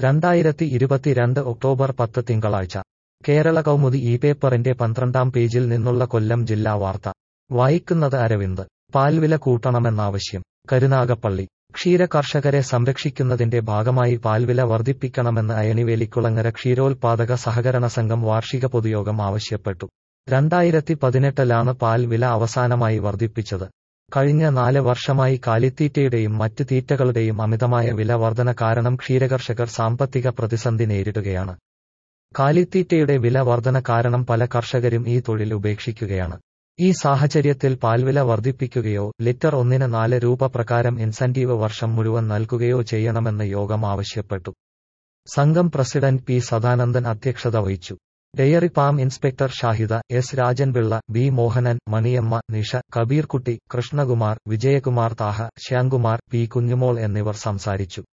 രണ്ടായിരത്തി ഇരുപത്തിരണ്ട് ഒക്ടോബർ പത്ത് തിങ്കളാഴ്ച കേരള കൗമുദി ഈ പേപ്പറിന്റെ പന്ത്രണ്ടാം പേജിൽ നിന്നുള്ള കൊല്ലം ജില്ലാ വാർത്ത വായിക്കുന്നത് അരവിന്ദ് പാൽവില കൂട്ടണമെന്നാവശ്യം കരുനാഗപ്പള്ളി ക്ഷീര കർഷകരെ സംരക്ഷിക്കുന്നതിന്റെ ഭാഗമായി പാൽവില വർദ്ധിപ്പിക്കണമെന്ന് അയണിവേലിക്കുളങ്ങര ക്ഷീരോത്പാദക സഹകരണ സംഘം വാർഷിക പൊതുയോഗം ആവശ്യപ്പെട്ടു രണ്ടായിരത്തി പതിനെട്ടിലാണ് പാൽ വില അവസാനമായി വർദ്ധിപ്പിച്ചത് കഴിഞ്ഞ നാല് വർഷമായി കാലിത്തീറ്റയുടെയും മറ്റ് തീറ്റകളുടെയും അമിതമായ വില വർധന കാരണം ക്ഷീരകർഷകർ സാമ്പത്തിക പ്രതിസന്ധി നേരിടുകയാണ് കാലിത്തീറ്റയുടെ വില വർധന കാരണം പല കർഷകരും ഈ തൊഴിൽ ഉപേക്ഷിക്കുകയാണ് ഈ സാഹചര്യത്തിൽ പാൽവില വർദ്ധിപ്പിക്കുകയോ ലിറ്റർ ഒന്നിന് നാല് രൂപ പ്രകാരം ഇൻസെന്റീവ് വർഷം മുഴുവൻ നൽകുകയോ ചെയ്യണമെന്ന് യോഗം ആവശ്യപ്പെട്ടു സംഘം പ്രസിഡന്റ് പി സദാനന്ദൻ അധ്യക്ഷത വഹിച്ചു dairy farm inspector Shahida S Rajanpillai B Mohanan Maniyamma Nisha Kabeerkutty Krishnakumar Vijayakumar Thaha Shyamkumar P Kunjumol എന്നിവർ സംസാരിച്ചു